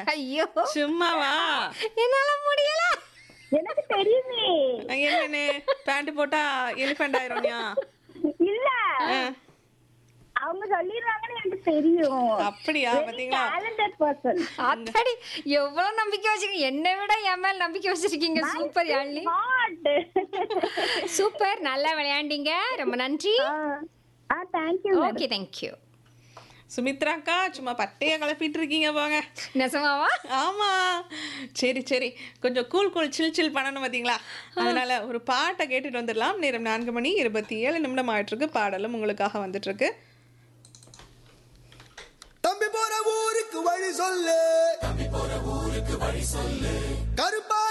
ஐயோ சும்மாவா என்னால முடியல எனக்கு தெரியுமே என்னன்னு பேண்ட் போட்டா எலிஃபென்ட் ஆயிரும்யா இல்ல அவங்க சொல்லிடுவாங்கன்னு எனக்கு தெரியும் அப்படியா பாத்தீங்களா டேலண்டட் பர்சன் அத்தாடி எவ்வளவு நம்பிக்கை வச்சிருக்கீங்க என்னை விட என் மேல நம்பிக்கை வச்சிருக்கீங்க சூப்பர் யாழினி ஸ்மார்ட் சூப்பர் நல்லா விளையாண்டீங்க ரொம்ப நன்றி ஆ தேங்க்யூ ஓகே தேங்க்யூ சுமித்ராக்கா சும்மா பட்டைய கிளப்பிட்டு இருக்கீங்க போங்க நெசமாவா ஆமா சரி சரி கொஞ்சம் கூல் கூல் சில் சில் பண்ணணும் பாத்தீங்களா அதனால ஒரு பாட்டை கேட்டுட்டு வந்துடலாம் நேரம் நான்கு மணி இருபத்தி ஏழு நிமிடம் ஆயிட்டு இருக்கு பாடலும் உங்களுக்காக வந்துட்டு இருக்கு தம்பி போற ஊருக்கு வழி சொல்லு தம்பி போற ஊருக்கு வழி சொல்லு கருப்பா